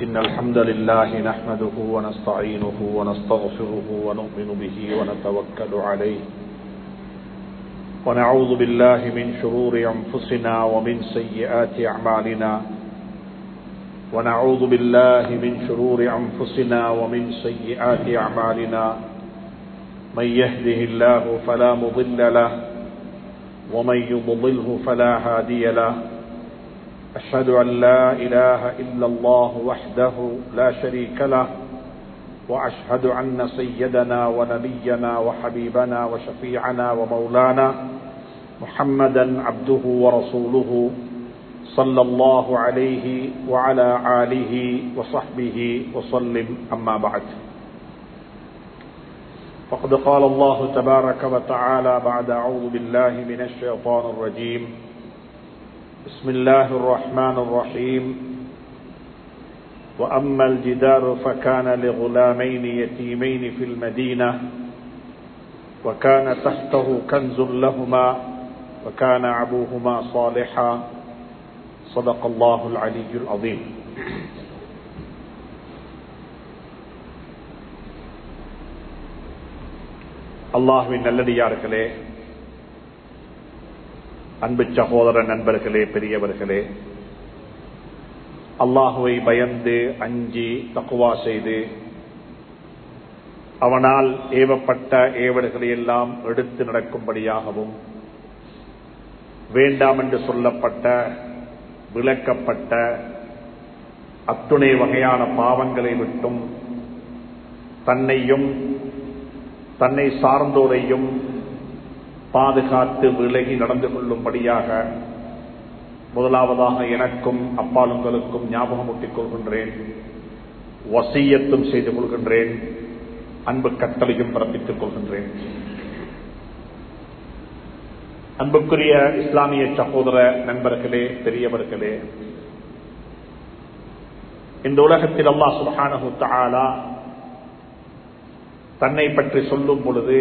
إن الحمد لله نحمده ونستعينه ونستغفره ونؤمن به ونتوكل عليه ونعوذ بالله من شرور أنفسنا ومن سيئات أعمالنا ونعوذ بالله من شرور أنفسنا ومن سيئات أعمالنا من يهده الله فلا مضل له ومن يضلله فلا هادي له أشهد أن لا إله إلا الله وحده لا شريك له وأشهد أن سيدنا ونبينا وحبيبنا وشفيعنا ومولانا محمدا عبده ورسوله صلى الله عليه وعلى آله وصحبه وسلم أما بعد فقد قال الله تبارك وتعالى بعد أعوذ بالله من الشيطان الرجيم بسم الله الرحمن الرحيم وأما الجدار فكان لغلامين يتيمين في المدينة وكان تحته كنز لهما وكان أبوهما صالحا صدق الله العلي العظيم அல்லாஹுவின் நல்லடியார்களே அன்பு சகோதர நண்பர்களே பெரியவர்களே அல்லாஹுவை பயந்து அஞ்சி தக்குவா செய்து அவனால் ஏவப்பட்ட ஏவல்களை எல்லாம் எடுத்து நடக்கும்படியாகவும் வேண்டாம் என்று சொல்லப்பட்ட விளக்கப்பட்ட அத்துணை வகையான பாவங்களை விட்டும் தன்னையும் தன்னை சார்ந்தோரையும் பாதுகாத்து விலகி நடந்து கொள்ளும்படியாக முதலாவதாக எனக்கும் அப்பாலுங்களுக்கும் ஞாபகமூட்டிக் கொள்கின்றேன் வசியத்தும் செய்து கொள்கின்றேன் அன்பு கட்டளையும் பிறப்பித்துக் கொள்கின்றேன் அன்புக்குரிய இஸ்லாமிய சகோதர நண்பர்களே பெரியவர்களே இந்த உலகத்தில் அல்லா சுஹானு தாலா தன்னை பற்றி சொல்லும் பொழுது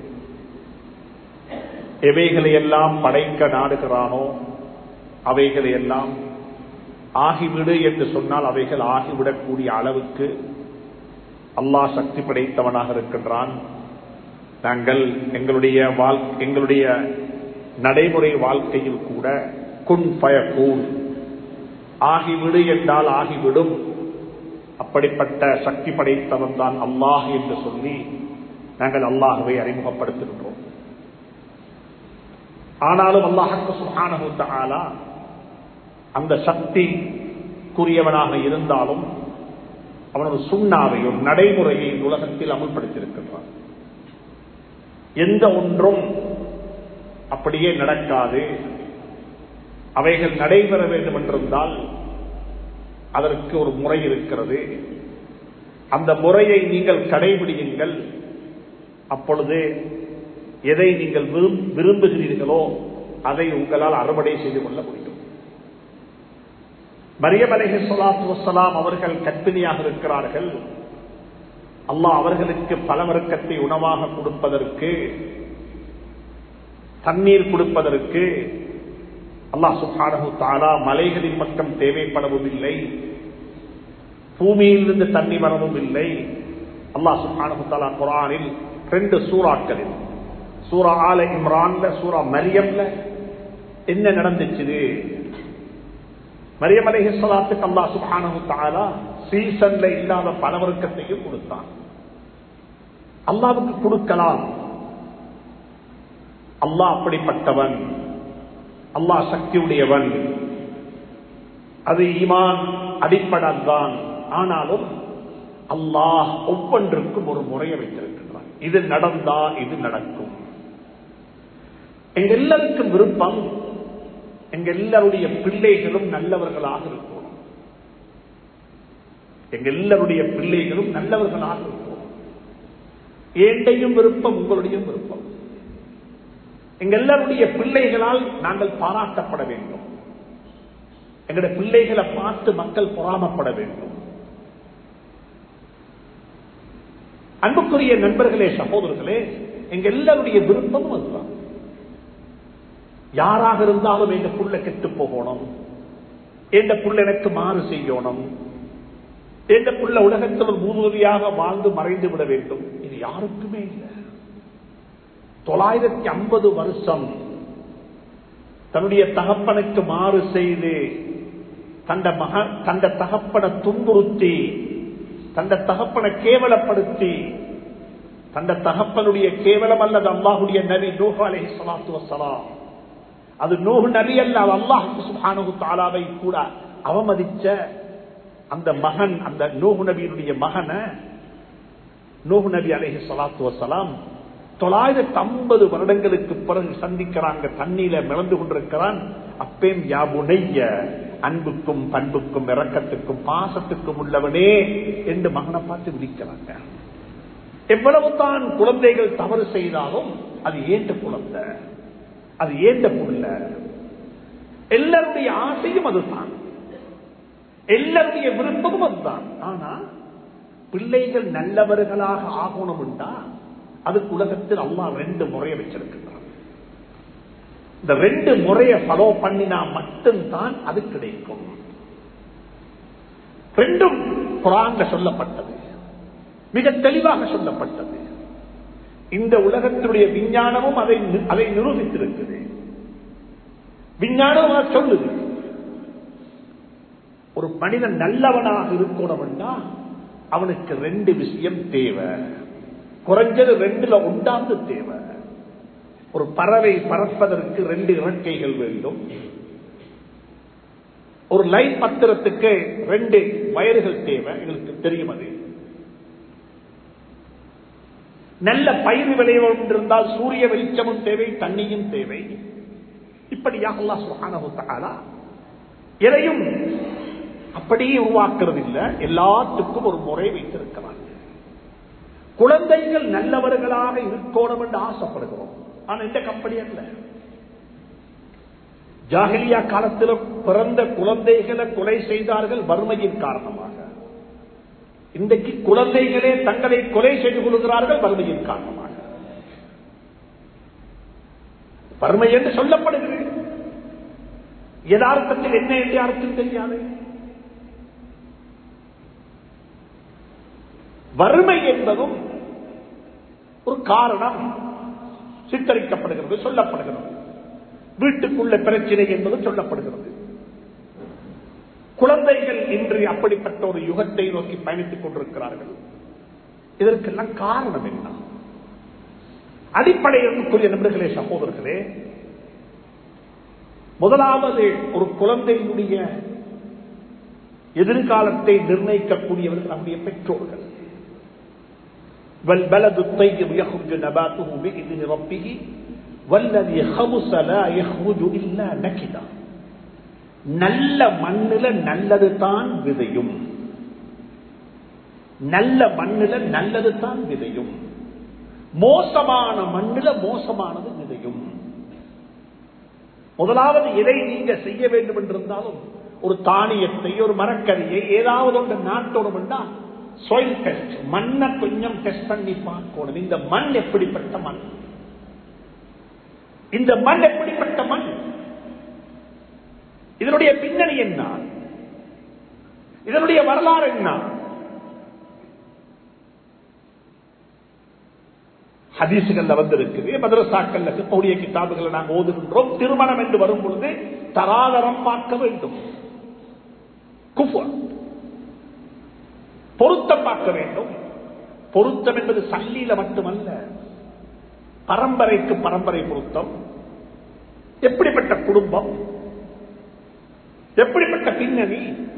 எவைகளை எல்லாம் படைக்க நாடுகிறானோ அவைகளை எல்லாம் ஆகிவிடு என்று சொன்னால் அவைகள் ஆகிவிடக்கூடிய அளவுக்கு அல்லாஹ் சக்தி படைத்தவனாக இருக்கின்றான் நாங்கள் எங்களுடைய எங்களுடைய நடைமுறை வாழ்க்கையில் கூட குன் பய கூன் ஆகிவிடு என்றால் ஆகிவிடும் அப்படிப்பட்ட சக்தி படைத்தவன் தான் அல்லாஹ் என்று சொல்லி நாங்கள் அல்லாஹுவை அறிமுகப்படுத்துகின்றோம் ஆனாலும் அல்லாஹக்கு சுகானு அந்த சக்திக்குரியவனாக இருந்தாலும் அவனது சுண்ணாவை ஒரு நடைமுறையை உலகத்தில் அமுல்படுத்தியிருக்கின்றான் எந்த ஒன்றும் அப்படியே நடக்காது அவைகள் நடைபெற வேண்டும் என்றிருந்தால் அதற்கு ஒரு முறை இருக்கிறது அந்த முறையை நீங்கள் கடைபிடியுங்கள் அப்பொழுது எதை நீங்கள் விரும்புகிறீர்களோ அதை உங்களால் அறுவடை செய்து கொள்ள முடியும் மரியம் அலஹி சொலாத்து வசலாம் அவர்கள் கற்பிணியாக இருக்கிறார்கள் அல்லாஹ் அவர்களுக்கு பலவர்க்கத்தை உணவாக கொடுப்பதற்கு தண்ணீர் கொடுப்பதற்கு அல்லாஹ் சுஹானு தாலா மலைகளின் பக்கம் தேவைப்படவும் இல்லை பூமியிலிருந்து தண்ணி வரவும் இல்லை அல்லாஹ் சுஹானு தாலா குரானில் ரெண்டு சூறாக்களில் சூரா ஆல இம்ரான்ல சூரா மரியம்ல என்ன நடந்துச்சு மரியம் அலஹி சொலாத்துக்கு அல்லா சுஹானு தாலா சீசன்ல இல்லாத பலவர்க்கத்தையும் கொடுத்தான் அல்லாவுக்கு கொடுக்கலாம் அல்லாஹ் அப்படிப்பட்டவன் அல்லாஹ் சக்தியுடையவன் அது ஈமான் அடிப்படான் ஆனாலும் அல்லாஹ் ஒவ்வொன்றுக்கும் ஒரு முறையை வைத்திருக்கின்றான் இது நடந்தா இது நடக்கும் எங்க எல்லாருக்கும் விருப்பம் எங்க எல்லாருடைய பிள்ளைகளும் நல்லவர்களாக இருக்கணும் எங்க எல்லாருடைய பிள்ளைகளும் நல்லவர்களாக இருக்கணும் ஏண்டையும் விருப்பம் உங்களுடைய விருப்பம் எங்க எல்லாருடைய பிள்ளைகளால் நாங்கள் பாராட்டப்பட வேண்டும் எங்களுடைய பிள்ளைகளை பார்த்து மக்கள் பொறாமப்பட வேண்டும் அன்புக்குரிய நண்பர்களே சகோதரர்களே எங்க எல்லாருடைய விருப்பமும் அதுதான் யாராக இருந்தாலும் எங்க புள்ள கெட்டு போகணும் எந்த புள்ள எனக்கு மாறு செய்யணும் இந்த புள்ள உலகத்தில் ஒரு மூதுவதியாக வாழ்ந்து மறைந்து விட வேண்டும் இது யாருக்குமே இல்லை தொள்ளாயிரத்தி ஐம்பது வருஷம் தன்னுடைய தகப்பனுக்கு மாறு செய்து தந்த மக தந்த தகப்பனை துன்புறுத்தி தந்த தகப்பனை கேவலப்படுத்தி தந்த தகப்பனுடைய கேவலம் அல்லது அல்லாஹுடைய நபி நூஹ் அலைஹி ஸலாத்து வஸலாம் அது நூஹ் நபி அல்ல அது அல்லாஹ் சுப்ஹானஹு தஆலாவை கூட அவமதிச்ச அந்த மகன் அந்த நூஹ் நபியினுடைய மகனை நூஹ் நபி அலைஹி ஸலாத்து வஸலாம் தொள்ளாயிரத்தி ஐம்பது வருடங்களுக்கு பிறகு சந்திக்கிறாங்க தண்ணீர மிளந்து கொண்டிருக்கிறான் அப்பேம் யாபுனைய அன்புக்கும் பண்புக்கும் இரக்கத்துக்கும் பாசத்துக்கும் உள்ளவனே என்று மகனை பார்த்து விதிக்கிறாங்க எவ்வளவு தான் குழந்தைகள் தவறு செய்தாலும் அது ஏந்த குழந்தை அது ஏந்த புள்ள எல்லாருடைய ஆசையும் அதுதான் எல்லாருடைய விருப்பமும் அதுதான் ஆனா பிள்ளைகள் நல்லவர்களாக ஆகணும் என்றா அதுக்கு உலகத்தில் அம்மா ரெண்டு முறையை வச்சிருக்கிறார் இந்த ரெண்டு முறையை ஃபாலோ பண்ணினா மட்டும்தான் அது கிடைக்கும் ரெண்டும் குரான்ல சொல்லப்பட்டது மிக தெளிவாக சொல்லப்பட்டது இந்த உலகத்தினுடைய விஞ்ஞானமும் அதை அதை நிரூபித்திருக்குது விஞ்ஞானம் அதை சொல்லுது ஒரு மனிதன் நல்லவனாக இருக்கணும்னா அவனுக்கு ரெண்டு விஷயம் தேவை குறைஞ்சது ரெண்டுல உண்டாந்து தேவை ஒரு பறவை பறப்பதற்கு ரெண்டு இறக்கைகள் வேண்டும் ஒரு லைன் பத்திரத்துக்கு ரெண்டு வயர்கள் தேவை எங்களுக்கு தெரியும் அது நல்ல பயிர் விளைவு இருந்தால் சூரிய வெளிச்சமும் தேவை தண்ணியும் தேவை இப்படியாக அல்லாஹ் சுப்ஹானஹு தஆலா எதையும் அப்படியே உருவாக்குறது இல்லை எல்லாத்துக்கும் ஒரு முறை வைத்திருக்கிறாங்க குழந்தைகள் நல்லவர்களாக இருக்கணும் என்று ஆசைப்படுகிறோம் ஆனா இந்த கம்பெனி அல்ல ஜாகிலியா காலத்தில் பிறந்த குழந்தைகளை கொலை செய்தார்கள் வறுமையின் காரணமாக இன்றைக்கு குழந்தைகளே தங்களை கொலை செய்து கொள்கிறார்கள் வறுமையின் காரணமாக வறுமை என்று சொல்லப்படுகிறது யதார்த்தத்தில் என்ன என்று யாருக்கும் தெரியாது வறுமை என்பதும் ஒரு காரணம் சித்தரிக்கப்படுகிறது சொல்லப்படுகிறது வீட்டுக்குள்ள பிரச்சனை என்பது சொல்லப்படுகிறது குழந்தைகள் இன்று அப்படிப்பட்ட ஒரு யுகத்தை நோக்கி பயணித்துக் கொண்டிருக்கிறார்கள் இதற்கெல்லாம் காரணம் என்ன அடிப்படையிற்குரிய நண்பர்களே சகோதரர்களே முதலாவது ஒரு குழந்தையினுடைய எதிர்காலத்தை நிர்ணயிக்கக்கூடியவர்கள் நம்முடைய பெற்றோர்கள் والبلد الطيب يخرج نباته بإذن ربه والذي خبث لا يخرج إلا نكدا நல்ல மண்ணில நல்லது தான் விதையும் நல்ல மண்ணில நல்லது தான் விதையும் மோசமான மண்ணில மோசமானது விதையும் முதலாவது எதை நீங்க செய்ய வேண்டும் என்றிருந்தாலும் ஒரு தானியத்தை ஒரு மரக்கறியை ஏதாவது ஒன்று நாட்டோடும் என்றால் சாயில் டெஸ்ட் மண்ணை கொஞ்சம் டெஸ்ட் பண்ணி பார்க்கணும் இந்த மண் எப்படிப்பட்ட மண் இந்த மண் எப்படிப்பட்ட மண் இதனுடைய பின்னணி என்ன இதனுடைய வரலாறு என்ன ஹதீசுகள்ல வந்திருக்குது மதரசாக்கள்ல சிப்பவுடைய கிதாபுகளை நாங்கள் ஓதுகின்றோம் திருமணம் என்று வரும் பொழுது தராதரம் பார்க்க வேண்டும் குஃபர் பொருத்தம் பார்க்க வேண்டும் பொருத்தம் என்பது சல்லியில மட்டுமல்ல பரம்பரைக்கு பரம்பரை பொருத்தம் எப்படிப்பட்ட குடும்பம் எப்படிப்பட்ட பின்னணி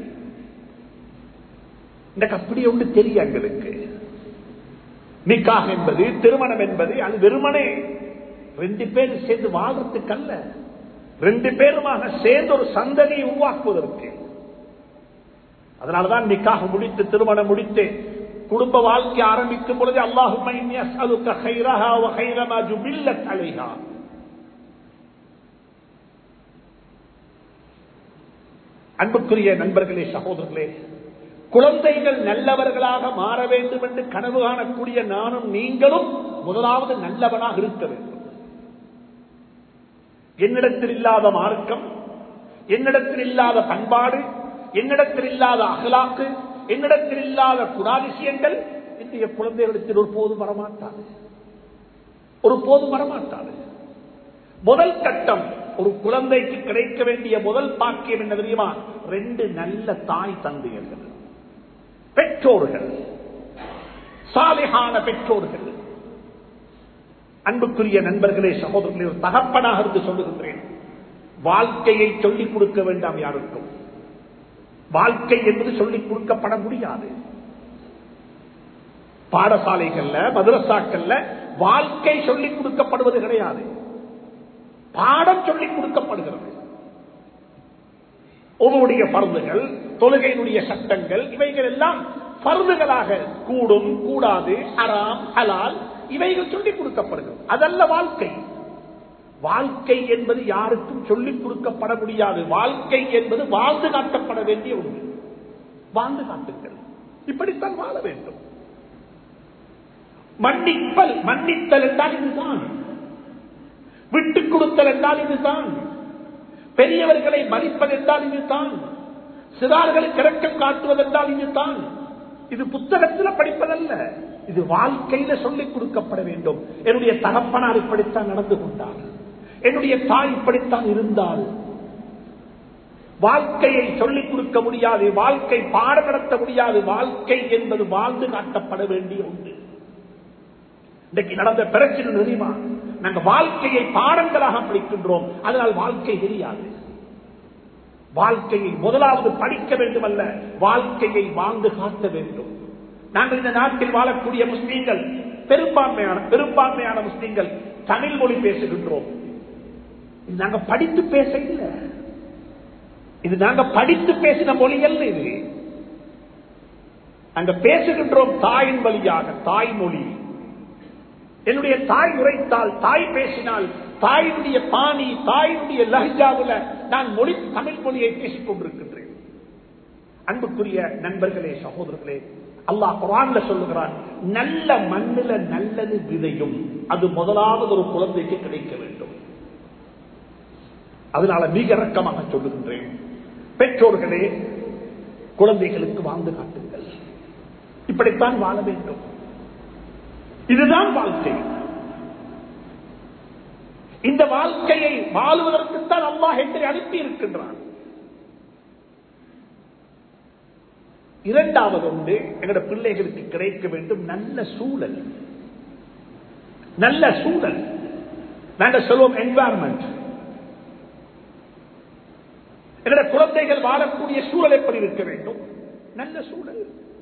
எனக்கு அப்படி ஒன்று தெரியும் எங்களுக்கு நிக்காக என்பது திருமணம் என்பது அது வெறுமனே ரெண்டு பேர் சேர்ந்து வாழ்றதுக்கு அல்ல ரெண்டு பேருமாக சேர்ந்து ஒரு சந்ததியை உருவாக்குவதற்கு அதனாலதான் நிக்காக முடித்து திருமணம் முடித்து குடும்ப வாழ்க்கை ஆரம்பிக்கும் பொழுது அல்லாஹும் அன்புக்குரிய நண்பர்களே சகோதரர்களே குழந்தைகள் நல்லவர்களாக மாற வேண்டும் என்று கனவு காணக்கூடிய நானும் நீங்களும் முதலாவது நல்லவனாக இருக்க வேண்டும் என்னிடத்தில் இல்லாத மார்க்கம் என்னிடத்தில் இல்லாத பண்பாடு என்னிடத்தில் இல்லாத அகலாக்கு என்னிடத்தில் இல்லாத குணாதிசயங்கள் இன்றைய குழந்தைகளிடத்தில் ஒரு போதும் வரமாட்டாது ஒரு போதும் வரமாட்டாது முதல் கட்டம் ஒரு குழந்தைக்கு கிடைக்க வேண்டிய முதல் பாக்கியம் என்ன தெரியுமா ரெண்டு நல்ல தாய் தந்தையர்கள் பெற்றோர்கள் சாலிகான பெற்றோர்கள் அன்புக்குரிய நண்பர்களே சகோதரர்களே ஒரு தகப்பனாக இருந்து சொல்லுகின்றேன் வாழ்க்கையை சொல்லிக் கொடுக்க வேண்டாம் யாருக்கும் வாழ்க்கை என்பது சொல்லிக் கொடுக்கப்பட முடியாது பாடசாலைகள்ல மதுரசாக்கள்ல வாழ்க்கை சொல்லிக் கொடுக்கப்படுவது கிடையாது பாடம் சொல்லிக் கொடுக்கப்படுகிறது ஒருவருடைய பருந்துகள் தொழுகையினுடைய சட்டங்கள் இவைகள் எல்லாம் பருந்துகளாக கூடும் கூடாது ஹராம் ஹலால் இவைகள் சொல்லிக் கொடுக்கப்படுகிறது அதல்ல வாழ்க்கை வாழ்க்கை என்பது யாருக்கும் சொல்லிக் கொடுக்கப்பட முடியாது வாழ்க்கை என்பது வாழ்ந்து காட்டப்பட வேண்டிய ஒன்று வாழ்ந்து காட்டுங்கள் இப்படித்தான் வாழ வேண்டும் மன்னிப்பல் மன்னித்தல் என்றால் இதுதான் விட்டுக் கொடுத்தல் என்றால் இதுதான் பெரியவர்களை மதிப்பது என்றால் இதுதான் சிறார்களுக்கு இறக்கம் காட்டுவதென்றால் இதுதான் இது புத்தகத்தில் படிப்பதல்ல இது வாழ்க்கையில சொல்லிக் கொடுக்கப்பட வேண்டும் என்னுடைய தகப்பனார் இப்படித்தான் நடந்து கொண்டார் என்னுடைய தாய் இப்படித்தான் இருந்தால் வாழ்க்கையை சொல்லிக் கொடுக்க முடியாது வாழ்க்கை பாடம் நடத்த முடியாது வாழ்க்கை என்பது வாழ்ந்து காட்டப்பட வேண்டிய ஒன்று இன்றைக்கு நடந்த பிரச்சனை தெரியுமா நாங்க வாழ்க்கையை பாடங்களாக படிக்கின்றோம் அதனால் வாழ்க்கை தெரியாது வாழ்க்கையை முதலாவது படிக்க வேண்டும் அல்ல வாழ்க்கையை வாழ்ந்து காட்ட வேண்டும் நாங்கள் இந்த நாட்டில் வாழக்கூடிய முஸ்லீம்கள் பெரும்பான்மையான பெரும்பான்மையான முஸ்லீம்கள் தமிழ் மொழி பேசுகின்றோம் இது நாங்க படித்து பேச இல்லை இது நாங்க படித்து பேசின மொழி அல்ல இது நாங்க பேசுகின்றோம் தாயின் வழியாக தாய்மொழி என்னுடைய தாய் உரைத்தால் தாய் பேசினால் தாயினுடைய பாணி தாயினுடைய லஹ்ஜாவுல நான் மொழி தமிழ் மொழியை பேசிக் கொண்டிருக்கின்றேன் அன்புக்குரிய நண்பர்களே சகோதரர்களே அல்லாஹ் குரான்ல சொல்லுகிறான் நல்ல மண்ணில நல்லது விதையும் அது முதலாவது ஒரு குழந்தைக்கு கிடைக்க வேண்டும் அதனால மிக இறக்கமாக சொல்லுகின்றேன் பெற்றோர்களே குழந்தைகளுக்கு வாழ்ந்து காட்டுங்கள் இப்படித்தான் வாழ வேண்டும் இதுதான் வாழ்க்கை இந்த வாழ்க்கையை வாழ்வதற்குத்தான் அல்லாஹ் என்று அனுப்பி இருக்கின்றான் இரண்டாவது ஒன்று எங்களோட பிள்ளைகளுக்கு கிடைக்க வேண்டும் நல்ல சூழல் நல்ல சூழல் நாங்கள் சொல்லுவோம் என்வாரன்மெண்ட் எங்களோட குழந்தைகள் வாழக்கூடிய சூழல் எப்படி இருக்க வேண்டும் நல்ல சூழல்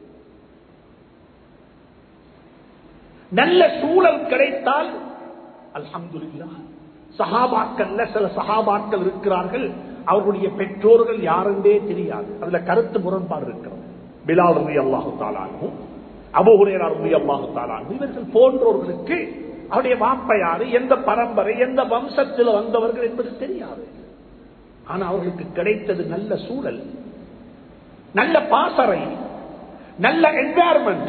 நல்ல சூழல் கிடைத்தால் அல்ஹம்துலில்லா சஹாபாக்கள்ல சில சஹாபாக்கள் இருக்கிறார்கள் அவர்களுடைய பெற்றோர்கள் யாருந்தே தெரியாது அதுல கருத்து முரண்பாடு இருக்கிறது பிலால் ரவி அல்லாஹு தாலானும் அபுகுரேரா ரவி அல்லாஹு தாலானும் இவர்கள் போன்றவர்களுக்கு அவருடைய வாப்ப யாரு எந்த பரம்பரை எந்த வம்சத்தில் வந்தவர்கள் என்பது தெரியாது ஆனா அவர்களுக்கு கிடைத்தது நல்ல சூழல் நல்ல பாசறை நல்ல என்வாரன்மெண்ட்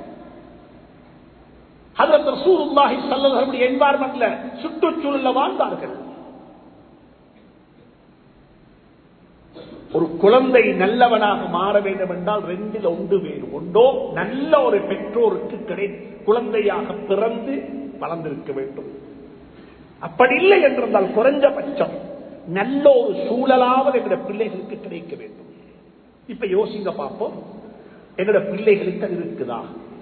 ஹதரத் ரசூலுல்லாஹி ஸல்லல்லாஹு அலைஹி என்வாரன்மென்ட்ல சுற்றுச்சூழல்ல வாழ்ந்தார்கள் ஒரு குழந்தை நல்லவனாக மாற வேண்டும் என்றால் ரெண்டில் ஒன்று வேறு ஒன்றோ நல்ல ஒரு பெற்றோருக்கு கிடை குழந்தையாக பிறந்து வளர்ந்திருக்க வேண்டும் அப்படி இல்லை என்றிருந்தால் குறைஞ்சபட்சம் நல்ல ஒரு சூழலாவது எங்களுடைய பிள்ளைகளுக்கு கிடைக்க வேண்டும் இப்ப யோசிங்க பார்ப்போம் எங்களுடைய பிள்ளைகளுக்கு அது இருக்குதா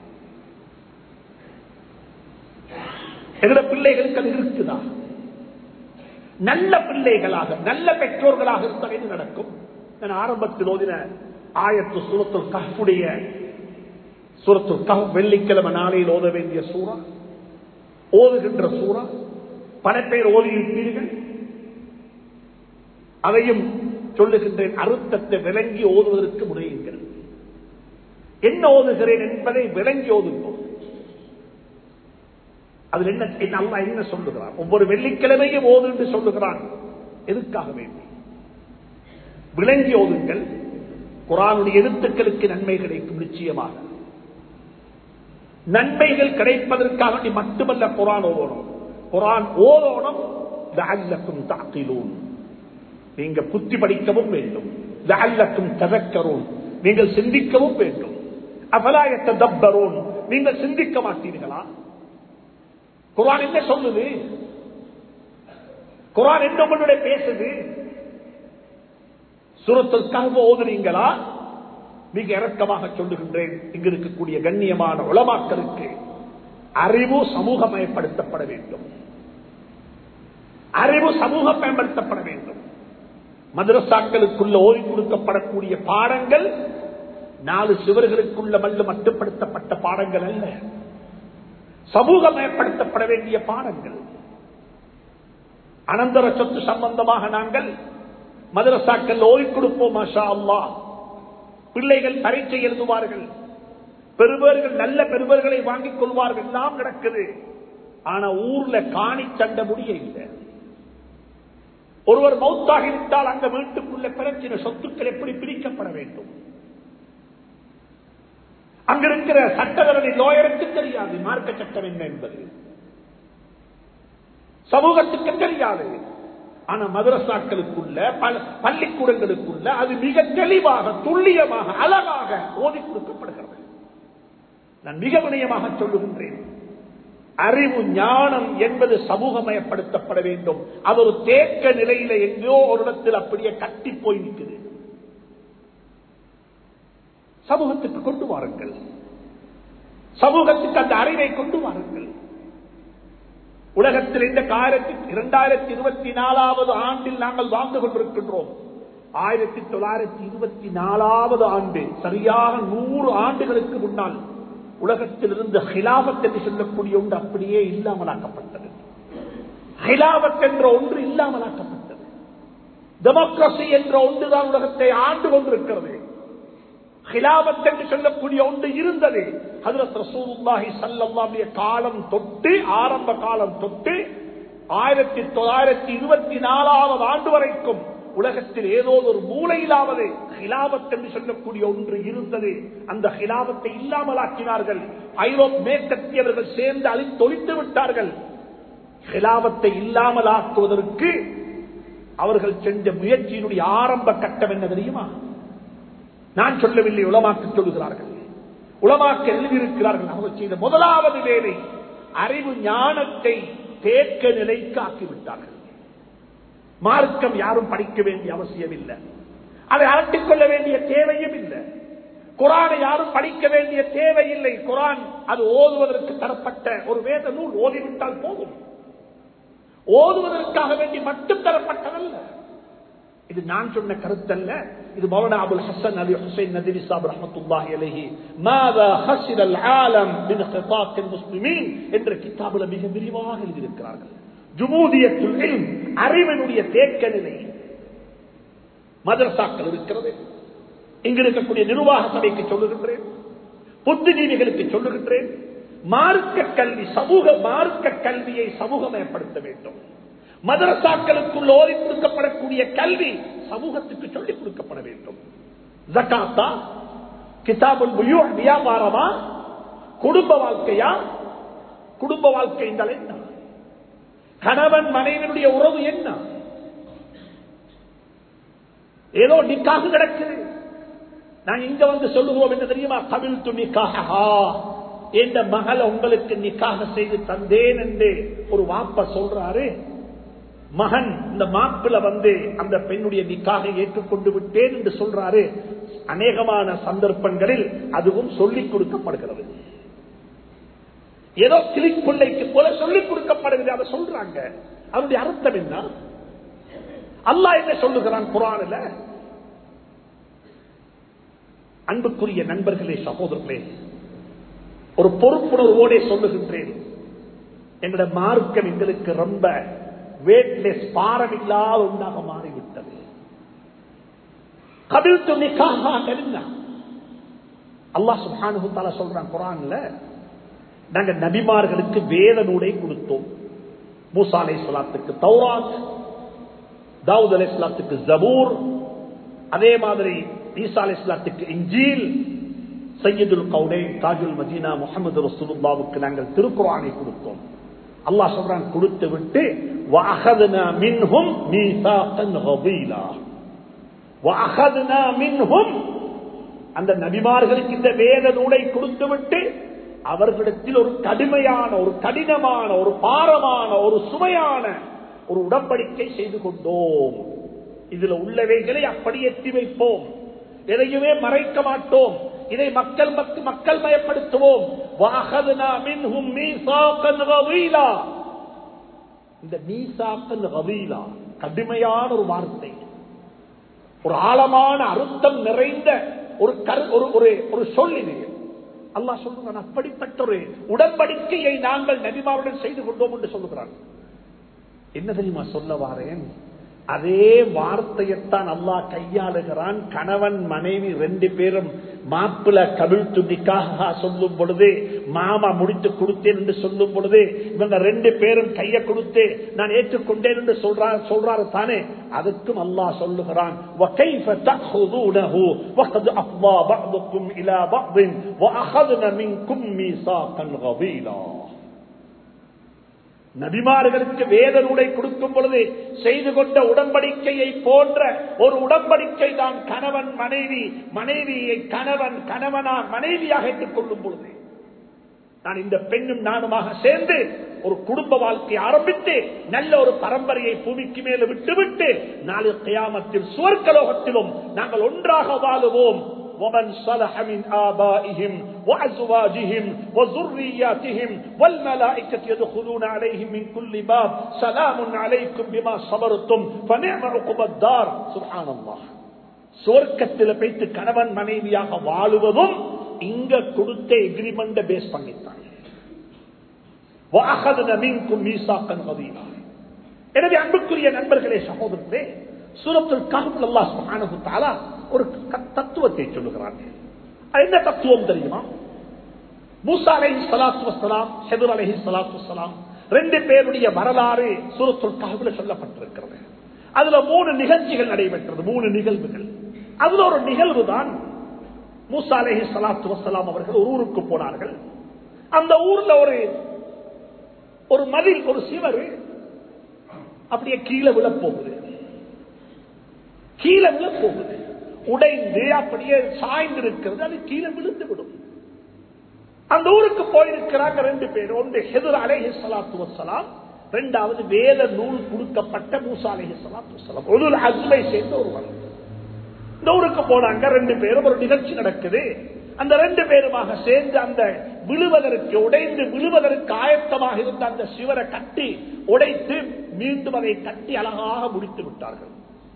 எங்களோட பிள்ளைகளுக்கு அது இருக்குதா நல்ல பிள்ளைகளாக நல்ல பெற்றோர்களாக இருந்தால் என்ன நடக்கும் நான் ஆரம்பத்தில் ஓதின ஆயத்து சுரத்துல் கஃபுடைய சுரத்துல் கஃப் வெள்ளிக்கிழமை நாளையில் ஓத வேண்டிய சூறா ஓதுகின்ற சூறா பல பேர் ஓதியிருப்பீர்கள் அதையும் சொல்லுகின்றேன் அறுத்தத்தை விளங்கி ஓதுவதற்கு முறையுங்கள் என்ன ஓதுகிறேன் என்பதை விளங்கி ஓதுவோம் அதில் என்ன என்ன அல்லா என்ன சொல்லுகிறான் ஒவ்வொரு வெள்ளிக்கிழமையும் ஓது என்று சொல்லுகிறான் எதுக்காக வேண்டி விளங்கி ஓதுங்கள் குரானுடைய எழுத்துக்களுக்கு நன்மை கிடைக்கும் நிச்சயமாக நன்மைகள் கிடைப்பதற்காக வேண்டி மட்டுமல்ல குரான் ஓதணும் குரான் ஓதோணும் லஅல்லக்கும் தஅகிலூன் நீங்க புத்தி படிக்கவும் வேண்டும் லஅல்லக்கும் ததக்கரும் நீங்கள் சிந்திக்கவும் வேண்டும் அபலாயத்த தப்பரோன் நீங்கள் சிந்திக்க மாட்டீர்களா குரான் என்ன சொல்லுது குரான் என்ன உங்களுடைய பேசுது சுரத்திற்காக ஓதுறீங்களா மிக இறக்கமாக சொல்லுகின்றேன் இங்கு இருக்கக்கூடிய கண்ணியமான உளமாக்களுக்கு அறிவு சமூகமயப்படுத்தப்பட வேண்டும் அறிவு சமூகமயப்படுத்தப்பட வேண்டும் மதரசாக்களுக்குள்ள ஓதி கொடுக்கப்படக்கூடிய பாடங்கள் நாலு சிவர்களுக்குள்ள மல்ல மட்டுப்படுத்தப்பட்ட பாடங்கள் அல்ல சமூகமயப்படுத்தப்பட வேண்டிய பாடங்கள் அனந்தர சொத்து சம்பந்தமாக நாங்கள் மதரசாக்கள் ஓதி கொடுப்போம் மாஷா அல்லா பிள்ளைகள் பரீட்சை எழுதுவார்கள் பெருவர்கள் நல்ல பெருவர்களை வாங்கிக் கொள்வார்கள் எல்லாம் நடக்குது ஆனா ஊர்ல காணி சண்ட முடிய இல்லை ஒருவர் மௌத்தாகிவிட்டால் அந்த வீட்டுக்குள்ள பிரச்சின சொத்துக்கள் எப்படி பிரிக்கப்பட வேண்டும் அங்க இருக்கிற சட்டவரணி லோயருக்கு தெரியாது மார்க்க சட்டம் என்ன என்பது சமூகத்துக்கு தெரியாது ஆனா மதரசாக்களுக்குள்ள பள்ளிக்கூடங்களுக்குள்ள அது மிக தெளிவாக துல்லியமாக அழகாக ஓதி கொடுக்கப்படுகிறது நான் மிக வினயமாக சொல்லுகின்றேன் அறிவு ஞானம் என்பது சமூகமயப்படுத்தப்பட வேண்டும் அது ஒரு தேக்க நிலையில எங்கோ ஒரு இடத்தில் அப்படியே கட்டி போய் நிற்குது சமூகத்துக்கு கொண்டு வாருங்கள் சமூகத்துக்கு அந்த அறிவை கொண்டு வாருங்கள் உலகத்தில் இந்த காலத்தில் இரண்டாயிரத்தி இருபத்தி நாலாவது ஆண்டில் நாங்கள் வாழ்ந்து கொண்டிருக்கின்றோம் ஆயிரத்தி தொள்ளாயிரத்தி இருபத்தி நாலாவது ஆண்டு சரியாக நூறு ஆண்டுகளுக்கு முன்னால் உலகத்தில் இருந்து ஹிலாபத் என்று சொல்லக்கூடிய ஒன்று அப்படியே இல்லாமலாக்கப்பட்டது ஹிலாபத் என்ற ஒன்று இல்லாமலாக்கப்பட்டது டெமோக்ரசி என்ற ஒன்றுதான் உலகத்தை ஆண்டு கொண்டிருக்கிறது ஹிலாபத் என்று சொல்லக்கூடிய ஒன்று இருந்தது ஹதரத் ரசூலுல்லாஹி ஸல்லல்லாஹு காலம் தொட்டு ஆரம்ப காலம் தொட்டு ஆயிரத்தி தொள்ளாயிரத்தி இருபத்தி நாலாவது ஆண்டு வரைக்கும் உலகத்தில் ஏதோ ஒரு மூலையிலாவது ஹிலாபத் என்று சொல்லக்கூடிய ஒன்று இருந்தது அந்த ஹிலாபத்தை இல்லாமலாக்கினார்கள் ஐரோப் மேற்கத்தியவர்கள் சேர்ந்து அழித்தொழித்து விட்டார்கள் ஹிலாபத்தை இல்லாமலாக்குவதற்கு அவர்கள் செஞ்ச முயற்சியினுடைய ஆரம்ப கட்டம் என்ன தெரியுமா நான் சொல்லவில்லை உளமாக்க சொல்லுகிறார்கள் உளமாக்க எழுதியிருக்கிறார்கள் அவர்கள் செய்த முதலாவது வேலை அறிவு ஞானத்தை தேக்க நிலைக்கு ஆக்கிவிட்டார்கள் மார்க்கம் யாரும் படிக்க வேண்டிய அவசியம் இல்லை அதை அலட்டிக் கொள்ள வேண்டிய தேவையும் இல்லை குரானை யாரும் படிக்க வேண்டிய தேவையில்லை குரான் அது ஓதுவதற்கு தரப்பட்ட ஒரு வேத நூல் ஓதிவிட்டால் போதும் ஓதுவதற்காக வேண்டி மட்டும் தரப்பட்டதல்ல இது நான் சொன்ன கருத்தல்ல இது மௌலானா அபுல் ஹசன் அலி ஹுசைன் நதிரி சாப் ரஹமத்துல்லாஹி அலைஹி மாதா ஹஸிரல் ஆலம் மின் ഖിതാഖில் முஸ்லிமீன் என்ற கிதாபுல மிக விரிவாக எழுதியிருக்கிறார்கள் ஜுமூதியத்துல் இல்ம் அறிவினுடைய தேக்க நிலை மதரசாக்கள் இருக்கிறது இங்கு இருக்கக்கூடிய நிர்வாக சபைக்கு சொல்லுகின்றேன் புத்திஜீவிகளுக்கு சொல்லுகின்றேன் மார்க்க கல்வி சமூக மார்க்க கல்வியை சமூகமயப்படுத்த வேண்டும் மதரசாக்களுக்குள் ஓதி கொடுக்கப்படக்கூடிய கல்வி சமூகத்துக்கு சொல்லிக் கொடுக்கப்பட வேண்டும் ஜக்காத்தா கிதாபுல் வியாபாரமா குடும்ப வாழ்க்கையா குடும்ப வாழ்க்கை என்றால் என்ன கணவன் மனைவினுடைய உறவு என்ன ஏதோ நிக்காக கிடக்குது நான் இங்க வந்து சொல்லுவோம் என்ன தெரியுமா கபில் துணிக்காக என்ற மகள் உங்களுக்கு நிக்காக செய்து தந்தேன் என்று ஒரு வாப்ப சொல்றாரு மகன் இந்த மாப்பிள வந்து அந்த பெண்ணுடைய நிக்காக ஏற்றுக்கொண்டு விட்டேன் என்று சொல்றாரு அநேகமான சந்தர்ப்பங்களில் அதுவும் சொல்லிக் கொடுக்கப்படுகிறது ஏதோ கிளிப்பிள்ளைக்கு போல சொல்லிக் கொடுக்கப்படுகிறது அதை சொல்றாங்க அதனுடைய அர்த்தம் என்ன அல்லா என்ன சொல்லுகிறான் குரானில் அன்புக்குரிய நண்பர்களே சகோதரர்களே ஒரு பொறுப்புணர்வோடே சொல்லுகின்றேன் எங்களோட மார்க்கம் எங்களுக்கு ரொம்ப வேட்லெஸ் பாரம் இல்லாத ஒன்றாக மாறிவிட்டது கபில் துணிக்காக அல்லாஹ் சுபானுத்தால சொல்றான் குரான்ல நாங்க நபிமார்களுக்கு வேத நூலை கொடுத்தோம் மூசா அலை சொலாத்துக்கு தௌராத் தாவூத் அலை சொலாத்துக்கு ஜபூர் அதே மாதிரி ஈசா அலை சொலாத்துக்கு இஞ்சீல் சையதுல் கவுடே தாஜுல் மதீனா முகமது ரசூலுல்லாவுக்கு நாங்கள் திருக்குறானை கொடுத்தோம் அல்லாஹ் சொல்றான் கொடுத்து விட்டு وَأَخَذْنَا مِنْهُمْ مِيثَاقًا غَلِيظًا وَأَخَذْنَا مِنْهُمْ அந்த நபிமார்களுக்கு இந்த வேத நூலை கொடுத்து விட்டு அவர்களிடத்தில் ஒரு கடுமையான ஒரு கடினமான ஒரு பாரமான ஒரு சுமையான ஒரு உடன்படிக்கை செய்து கொண்டோம் இதுல உள்ளவைகளை அப்படி எட்டி வைப்போம் எதையுமே மறைக்க மாட்டோம் இதை மக்கள் மக்கு- மக்கள் மயப்படுத்துவோம் வாஹதுனா மின்ஹும் மீசாக்கன் கவீலா. இந்த மீசாக்கன் கவீலா கடுமையான ஒரு வார்த்தை ஒரு ஆழமான அர்த்தம் நிறைந்த ஒரு கரு ஒரு ஒரு ஒரு சொல் இது அல்லாஹ் சொல்லுகிறான் அப்படிப்பட்ட ஒரு உடன்படிக்கையை நாங்கள் நபிமாருடன் செய்து கொண்டோம் என்று சொல்லுகிறான் என்ன தெரியுமா சொல்ல வாரேன் அதே வார்த்தையைத்தான் அல்லாஹ் கையாளுகிறான் கணவன் மனைவி ரெண்டு பேரும் மாப்பிள கபில் துண்டிக்காக சொல்லும் பொழுது மாமா முடித்து கொடுத்தேன் என்று சொல்லும் பொழுது இவங்க ரெண்டு பேரும் கையை கொடுத்து நான் ஏற்றுக்கொண்டேன் என்று சொல்றார் சொல்றாரு தானே அதுக்கும் அல்லாஹ் சொல்லுகிறான் وَكَيْفَ تَأْخُذُونَهُ وَقَدْ أَفْضَى بَعْضُكُمْ إِلَى بَعْضٍ وَأَخَذْنَ مِنْكُمْ مِيثَاقًا غَلِيظًا நபிமார்களுக்கு வேத நூலை கொடுக்கும் பொழுது செய்து கொண்ட உடன்படிக்கையை போன்ற ஒரு உடன்படிக்கை தான் கணவன் மனைவி மனைவியை கணவன் கணவனா மனைவியாக ஏற்றுக் கொள்ளும் பொழுது நான் இந்த பெண்ணும் நானுமாக சேர்ந்து ஒரு குடும்ப வாழ்க்கையை ஆரம்பித்து நல்ல ஒரு பரம்பரையை பூமிக்கு மேல விட்டுவிட்டு நாளை கியாமத்தில் சுவர்க்கலோகத்திலும் நாங்கள் ஒன்றாக வாழுவோம் ومن صلح من آبائهم وأزواجهم وذرياتهم والملائكة يدخلون عليهم من كل باب سلام عليكم بما صبرتم فنعم عقب الدار سبحان الله சுவர்க்கத்தில் வைத்து கணவன் மனைவியாக வாழுவதும் இங்க கொடுத்த எக்ரிமெண்ட் பேஸ் பண்ணித்தான் وَأَخَذْنَ مِنْكُمْ مِيثَاقًا غَلِيظًا. எனவே அன்புக்குரிய நண்பர்களே சகோதரர்களே சூரத்துல் கஹ்ஃப் அல்லாஹ் சுப்ஹானஹு தஆலா ஒரு க- தத்துவத்தை சொல்லுகிறார் அது என்ன தத்துவம் தெரியுமா மூசா அலைஹி ஸலாத்து வஸ்ஸலாம் ஹிதர் அலைஹி ஸலாத்து வஸ்ஸலாம் ரெண்டு பேருடைய வரலாறு சூரத்துல் கஹ்ஃப்ல சொல்லப்பட்டிருக்கிறது அதுல மூணு நிகழ்ச்சிகள் நடைபெற்றது மூணு நிகழ்வுகள் அதுல ஒரு நிகழ்வு தான் மூசா அலைஹி ஸலாத்து வஸ்ஸலாம் அவர்கள் ஒரு ஊருக்கு போனார்கள் அந்த ஊர்ல ஒரு ஒரு மதில் ஒரு சிவர் அப்படியே கீழே விழ போகுது கீழே விழ போகுது உடைந்து அப்படியே சாய்ந்து இருக்கிறது அது கீழே விழுந்து விடும் அந்த ஊருக்கு போயிருக்கிறாங்க ரெண்டு பேர் ஒன்று ஹெதுர் அலேஹி சலாத்து வசலாம் ரெண்டாவது வேத நூல் கொடுக்கப்பட்ட மூசா அலேஹி சலாத்து வசலாம் ஒரு அசுமை சேர்ந்த ஒருவர் இந்த ஊருக்கு போனாங்க ரெண்டு பேரும் ஒரு நிகழ்ச்சி நடக்குது அந்த ரெண்டு பேருமாக சேர்ந்து அந்த விழுவதற்கு உடைந்து விழுவதற்கு ஆயத்தமாக இருந்த அந்த சிவரை கட்டி உடைத்து மீண்டும் அதை கட்டி அழகாக முடித்து விட்டார்கள்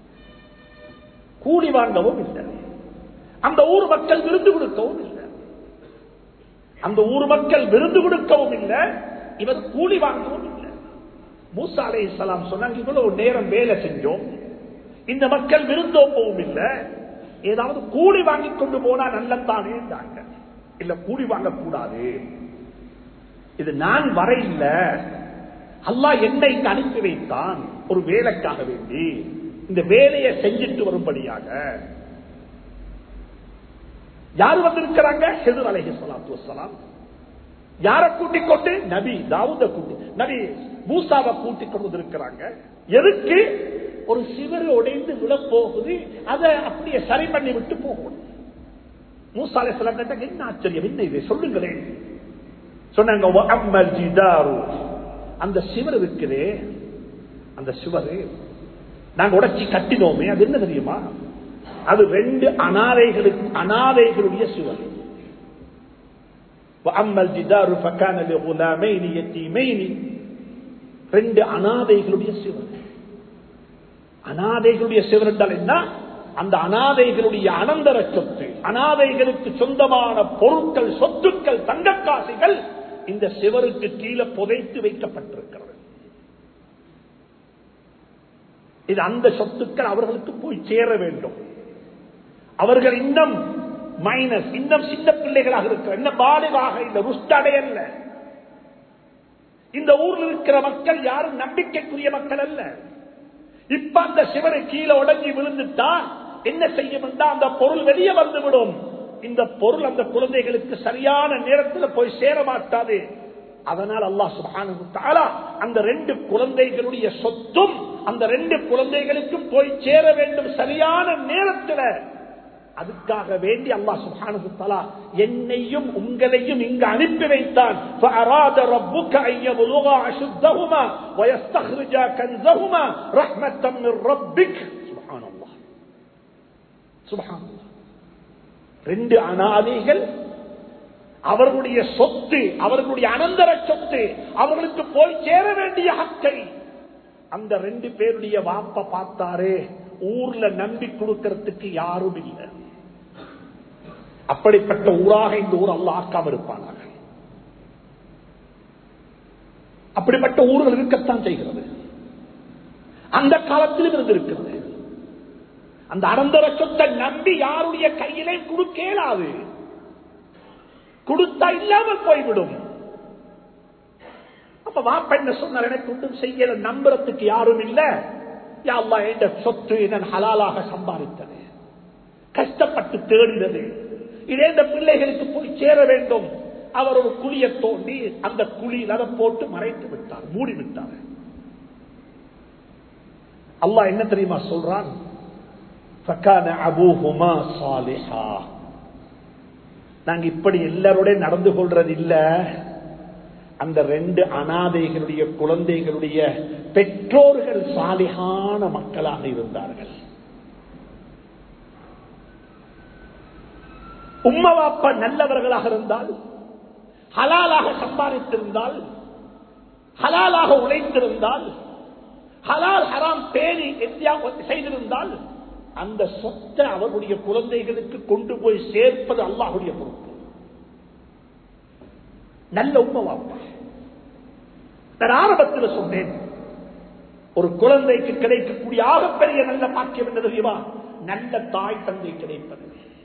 கூலி வாங்கவும் இல்லை அந்த ஊர் மக்கள் விருந்து கொடுக்கவும் இல்லை அந்த ஊர் மக்கள் விருந்து கொடுக்கவும் இல்லை இவர் கூலி வாங்கவும் இல்லை மூசா அலை இஸ்லாம் சொன்னாங்க இவ்வளவு நேரம் வேலை செஞ்சோம் இந்த மக்கள் விருந்தோப்பவும் இல்லை ஏதாவது கூலி வாங்கி கொண்டு போனா நல்லத்தானே இல்ல கூலி வாங்க கூடாது இது நான் வர இல்ல அல்லாஹ் என்னை இங்கு அனுப்பி வைத்தான் ஒரு வேலைக்காக வேண்டி இந்த வேலையை செஞ்சுட்டு வரும்படியாக யார் வந்திருக்கிறாங்க ஹெதுர் அலஹி சலாத்து வசலாம் யார கூட்டிக் கொண்டு நபி தாவூத கூட்டி நபி மூசாவை கூட்டிக் கொண்டு வந்திருக்கிறாங்க எதுக்கு ஒரு சிவர் உடைந்து விழப்போகுது அதை அப்படியே சரி பண்ணி விட்டு போகணும் மூசாலை சில என்ன ஆச்சரியம் என்ன இது சொல்லுங்களேன் சொன்னாங்க "வஅம்மல் ஜிதாரு." அந்த சிவர் இருக்குதே அந்த சிவரு நாங்க உடைச்சி கட்டினோமே அது என்ன தெரியுமா அது ரெண்டு அனாதைகளுக்கு அனாதைகளுடைய சிவர் வஅம்மல் ஜிதாரு ஃபகான லிகுலாமைனி யத்தீமைனி ரெண்டு அனாதைகளுடைய சிவர் அனாதைகளுடைய சிவர் என்றால் என்ன அந்த அனாதைகளுடைய அனந்தர சொத்து அனாதைகளுக்கு சொந்தமான பொருட்கள் சொத்துக்கள் தங்கக்காசிகள் இந்த சிவருக்கு கீழே புதைத்து வைக்கப்பட்டிருக்கிறது இது அந்த சொத்துக்கள் அவர்களுக்கு போய் சேர வேண்டும் அவர்கள் இன்னும் மைனஸ் இன்னும் சின்ன பிள்ளைகளாக இருக்கிற இன்னும் பாலிவாக இந்த ருஷ்டடையல்ல இந்த ஊரில் இருக்கிற மக்கள் யாரும் நம்பிக்கைக்குரிய மக்கள் அல்ல இப்ப அந்த சிவனை கீழே உடஞ்சி விழுந்துட்டா என்ன செய்யும் என்றால் அந்த பொருள் வெளியே வந்துவிடும் இந்த பொருள் அந்த குழந்தைகளுக்கு சரியான நேரத்தில் போய் சேர மாட்டாது அதனால் அல்லாஹ் சுப்ஹானஹு தஆலா அந்த ரெண்டு குழந்தைகளுடைய சொத்தும் அந்த ரெண்டு குழந்தைகளுக்கும் போய் சேர வேண்டும் சரியான நேரத்தில் அதுக்காக வேண்டி அல்லாஹ் சுப்ஹானஹு தஆலா என்னையும் உங்களையும் இங்கு அனுப்பி வைத்தான் فأراد ربك أن يبلغا أشدهما ويستخرجا كنزهما رحمة من ربك سبحان الله سبحان الله ரெண்டு அனாதைகள் அவர்களுடைய சொத்து அவர்களுடைய அனந்தர சொத்து அவர்களுக்கு போய் சேர வேண்டிய ஹக்கை அந்த ரெண்டு பேருடைய வாப்ப பார்த்தாரே ஊர்ல நம்பி கொடுக்கறதுக்கு யாரும் இல்லை அப்படிப்பட்ட ஊராக இந்த ஊர் அல்ல ஆக்காம இருப்பானாக அப்படிப்பட்ட ஊர்கள் இருக்கத்தான் செய்கிறது அந்த காலத்திலும் இருந்திருக்கிறது அந்த அனந்தர சொத்தை நம்பி யாருடைய கையிலே கொடுக்கலாது கொடுத்தா இல்லாமல் போய்விடும் அப்ப வாப்ப என்ன சொன்னார் எனக்கு ஒன்றும் செய்யல நம்புறதுக்கு யாரும் இல்ல யாழ்லா என்ற சொத்து நான் ஹலாலாக சம்பாதித்தது கஷ்டப்பட்டு தேடினது இதே இந்த பிள்ளைகளுக்கு போய் சேர வேண்டும் அவர் ஒரு குழியை தோண்டி அந்த குழியில் அதை போட்டு மறைத்து விட்டார் மூடி விட்டார் அல்லாஹ் என்ன தெரியுமா சொல்றான் فَكَانَ أَبُوهُمَا صَالِحًا நாங்க இப்படி எல்லாரோட நடந்து கொள்றது இல்ல அந்த ரெண்டு அனாதைகளுடைய குழந்தைகளுடைய பெற்றோர்கள் சாலிகான மக்களாக இருந்தார்கள் உம்மவாப்பா நல்லவர்களாக இருந்தால் ஹலாலாக சம்பாதித்திருந்தால் ஹலாலாக உழைத்திருந்தால் ஹலால் ஹராம் பேணி செய்திருந்தால் அந்த சொத்தை அவருடைய குழந்தைகளுக்கு கொண்டு போய் சேர்ப்பது அல்லாஹுடைய பொறுப்பு நல்ல உண்மைவாப்பா நான் ஆரம்பத்தில் சொன்னேன் ஒரு குழந்தைக்கு கிடைக்கக்கூடிய ஆகப்பெரிய நல்ல பாக்கியம் என்ன தெரியுமா நல்ல தாய் தந்தை கிடைப்பது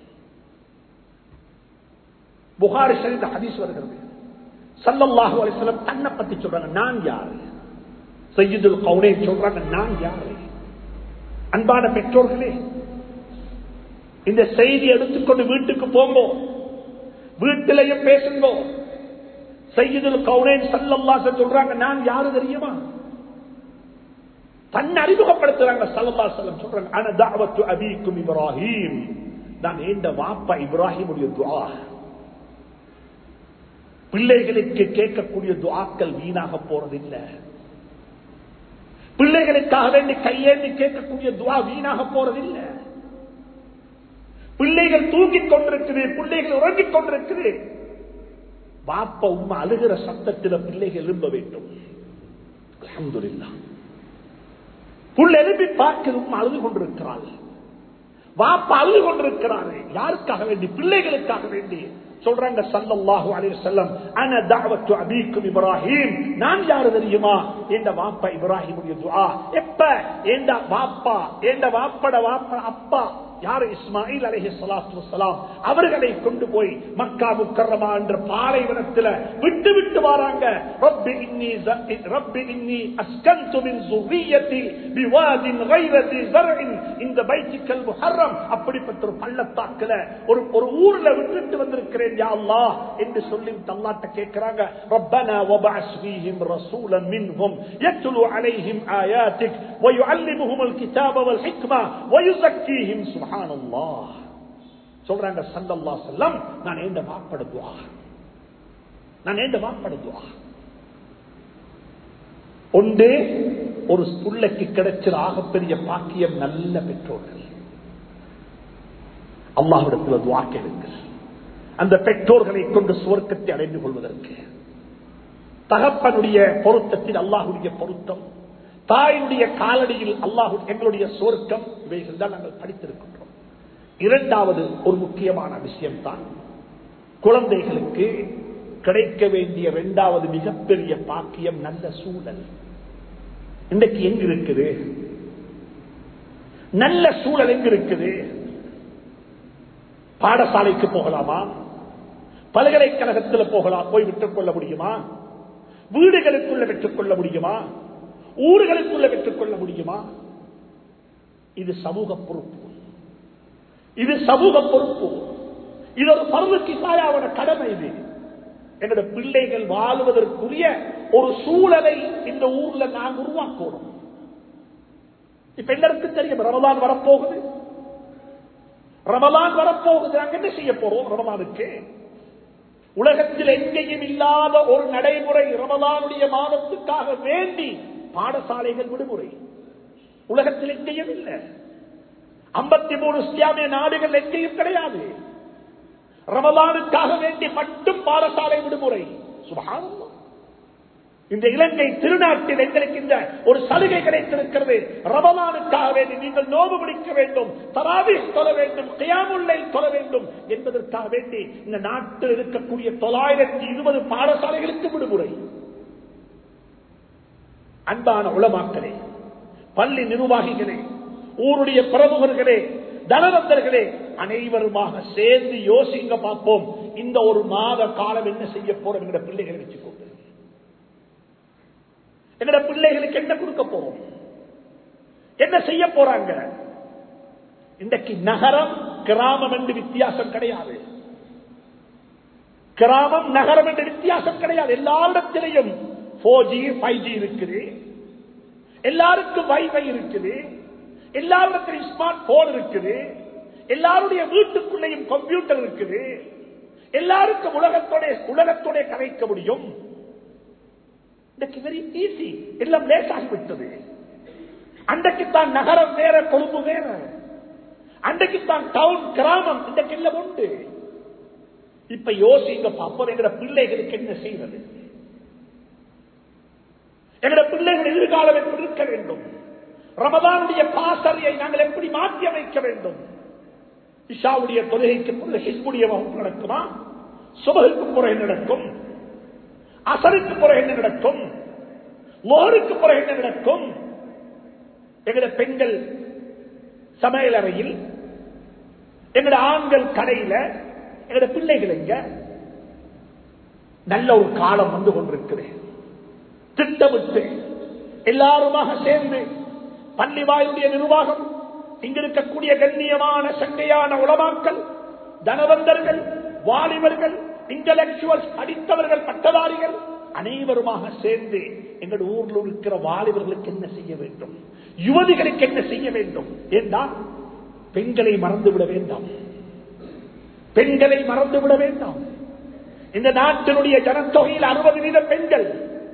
புகாரி சரிந்த ஹதீஸ் வருகிறது சல்லல்லாஹு அலிஸ்லம் தன்னை பத்தி சொல்றாங்க நான் யாரு சையீதுல் கவுனே சொல்றாங்க நான் யாரு அன்பான பெற்றோர்களே இந்த செய்தி எடுத்துக்கொண்டு வீட்டுக்கு போங்கோ வீட்டிலையும் பேசுங்கோ செய்யுதல் கவுனேன் சல்லல்லாச சொல்றாங்க நான் யாரு தெரியுமா தன்னை அறிமுகப்படுத்துறாங்க சல்லல்லா செல்லம் சொல்றாங்க ஆனா தாவத்து அபீக்கும் இப்ராஹிம் நான் ஏண்ட வாப்பா இப்ராஹிமுடைய துவா பிள்ளைகளுக்கு கேட்கக்கூடிய துவாக்கள் வீணாக போறதில்லை பிள்ளைகளுக்காக வேண்டி கையேந்தி கேட்கக்கூடிய துவா வீணாக போறதில்லை பிள்ளைகள் தூங்கிக் கொண்டிருக்குது பிள்ளைகள் உறங்கிக் கொண்டிருக்குது பாப்பா உண்மை அழுகிற சத்தத்தில் பிள்ளைகள் எழும்ப வேண்டும் அல்ஹம்துலில்லா புல் எழுப்பி பார்க்கிற உண்மை அழுது கொண்டிருக்கிறாள் வாப்பா அழுது கொண்டிருக்கிறாரு யாருக்காக வேண்டி பிள்ளைகளுக்காக வேண்டி சொல்றாங்க சல்லல்லாஹு அலைஹி வஸல்லம் அன தஅவத்து அபீக்கும் இப்ராஹிம் நான் யாரு தெரியுமா என்ற வாப்பா இப்ராஹிமுடைய துஆ எப்ப என்ற வாப்பா என்ற வாப்பட வாப்பா அப்பா யாரு இஸ்மாயில் அலஹி சலாத்து வலாம் அவர்களை கொண்டு போய் மக்கா முக்கரமா என்ற பாலைவனத்தில் விட்டு விட்டு வராங்க ரப்பி இன்னி ரப்பி இன்னி அஸ்கந்து மின் ذريتي بواد غير ذي زرع இந்த பைத்துல் முஹர்ரம் அப்படிப்பட்ட ஒரு பள்ளத்தாக்குல ஒரு ஒரு ஊர்ல விட்டுட்டு வந்திருக்கிறேன் யா அல்லாஹ் என்று சொல்லி அல்லாஹ்ட்ட கேக்குறாங்க ரப்பனா வபஅஸ் ஃபீஹிம் ரசூலன் மின்ஹும் يتلو عليهم آياتك ويعلمهم الكتاب والحكمة ويزكيهم سبحان சொல்றாங்க சல்லல்லா செல்லம் நான் ஏண்ட வாப்படுதுவா நான் ஏண்ட வாப்படுதுவா ஒன்று ஒரு புள்ளைக்கு கிடைச்ச ஆகப்பெரிய பாக்கியம் நல்ல பெற்றோர்கள் அல்லாஹிடத்தில் துவா கேளுங்கள் அந்த பெற்றோர்களை கொண்டு சுவர்க்கத்தை அடைந்து கொள்வதற்கு தகப்பனுடைய பொருத்தத்தில் அல்லாஹுடைய பொருத்தம் தாயினுடைய காலடியில் அல்லாஹு எங்களுடைய சுவர்க்கம் இவைகள் தான் நாங்கள் படித்திருக்கின்றோம் இரண்டாவது ஒரு முக்கியமான விஷயம்தான் குழந்தைகளுக்கு கிடைக்க வேண்டிய இரண்டாவது மிகப்பெரிய பாக்கியம் நல்ல சூழல் இன்றைக்கு எங்க இருக்குது நல்ல சூழல் எங்க இருக்குது பாடசாலைக்கு போகலாமா பல்கலைக்கழகத்தில் போகலாம் போய் விட்டுக் கொள்ள முடியுமா வீடுகளுக்குள்ள பெற்றுக் கொள்ள முடியுமா ஊர்களுக்குள்ள பெற்றுக் கொள்ள முடியுமா இது சமூக பொறுப்பு இது சமூக பொறுப்பு இது ஒரு பருவக்கு சாயாவோட கடமை இது என்னோட பிள்ளைகள் வாழ்வதற்குரிய ஒரு சூழலை இந்த ஊர்ல நாங்கள் உருவாக்கணும் இப்ப எல்லாருக்கும் தெரியும் ரமதான் வரப்போகுது ரமலான் வரப்போகுது நாங்க என்ன செய்ய போறோம் ரமலானுக்கு உலகத்தில் எங்கேயும் இல்லாத ஒரு நடைமுறை ரமலானுடைய மாதத்துக்காக வேண்டி பாடசாலைகள் விடுமுறை உலகத்தில் எங்கேயும் இல்லை ஐம்பத்தி மூணு இஸ்லாமிய நாடுகள் எங்கேயும் கிடையாது ரமலானுக்காக வேண்டி மட்டும் பாடசாலை விடுமுறை சுபஹானல்லாஹ் இந்த இலங்கை திருநாட்டில் எங்களுக்கு இந்த ஒரு சலுகை கிடைத்திருக்கிறது ரமலானுக்காக வேண்டி நீங்கள் நோவு பிடிக்க வேண்டும் தராவி தொழ வேண்டும் கியாமுல்லை தொழ வேண்டும் என்பதற்காக வேண்டி இந்த நாட்டில் இருக்கக்கூடிய தொள்ளாயிரத்தி இருபது பாடசாலைகளுக்கு விடுமுறை அன்பான உளமாக்களே பள்ளி நிர்வாகிகளே ஊருடைய பிரமுகர்களே தனவந்தர்களே அனைவருமாக சேர்ந்து யோசிங்க பார்ப்போம் இந்த ஒரு மாத காலம் என்ன செய்ய போறோம் என்கிற பிள்ளைகளை வச்சுக்கொண்டு எங்கட பிள்ளைகளுக்கு என்ன கொடுக்க போறோம் என்ன செய்ய போறாங்க இன்றைக்கு நகரம் கிராமம் என்று வித்தியாசம் கிடையாது கிராமம் நகரம் என்ற வித்தியாசம் கிடையாது எல்லா இடத்திலையும் போர் ஜி ஃபைவ் ஜி இருக்குது எல்லாருக்கும் வைஃபை இருக்குது எல்லாரிடத்திலும் ஸ்மார்ட் போன் இருக்குது எல்லாருடைய வீட்டுக்குள்ளேயும் கம்ப்யூட்டர் இருக்குது எல்லாருக்கும் உலகத்தோட உலகத்தோட கலைக்க முடியும் இன்றைக்கு வெரி ஈஸி எல்லாம் லேசாகிவிட்டது அன்றைக்குத்தான் நகரம் வேற கொழும்பு வேற அன்றைக்குத்தான் டவுன் கிராமம் இன்றைக்கு எல்லாம் உண்டு இப்ப யோசிங்க பாப்போம் எங்கட பிள்ளைகளுக்கு என்ன செய்வது எங்கட பிள்ளைகள் எதிர்காலம் எப்படி இருக்க வேண்டும் ரமதானுடைய பாசறையை நாங்கள் எப்படி மாற்றி அமைக்க வேண்டும் இஷாவுடைய தொழுகைக்கு பிறகு ஹிஸ்புடைய வகுப்பு நடக்குமா சுபகுக்கு பிறகு என்ன நடக்கும் அசருக்கு பிறகு என்ன நடக்கும் மோருக்கு பிறகு என்ன நடக்கும் எங்கட பெண்கள் சமையல் அறையில் எங்கட ஆண்கள் கடையில எங்கட பிள்ளைகள் எங்க நல்ல ஒரு காலம் வந்து கொண்டிருக்குது திட்டமிட்டு எல்லாருமாக சேர்ந்து பள்ளி வாயுடைய நிர்வாகம் இங்க இருக்கக்கூடிய கண்ணியமான சங்கையான உளமாக்கல் தனவந்தர்கள் வாலிபர்கள் இன்டலக்சுவல்ஸ் படித்தவர்கள் பட்டதாரிகள் அனைவருமாக சேர்ந்து எங்கள் ஊரில் இருக்கிற வாலிபர்களுக்கு என்ன செய்ய வேண்டும் யுவதிகளுக்கு என்ன செய்ய வேண்டும் என்றால் பெண்களை மறந்துவிட வேண்டாம் பெண்களை மறந்துவிட வேண்டாம் இந்த நாட்டினுடைய ஜனத்தொகையில் அறுபது வீத பெண்கள்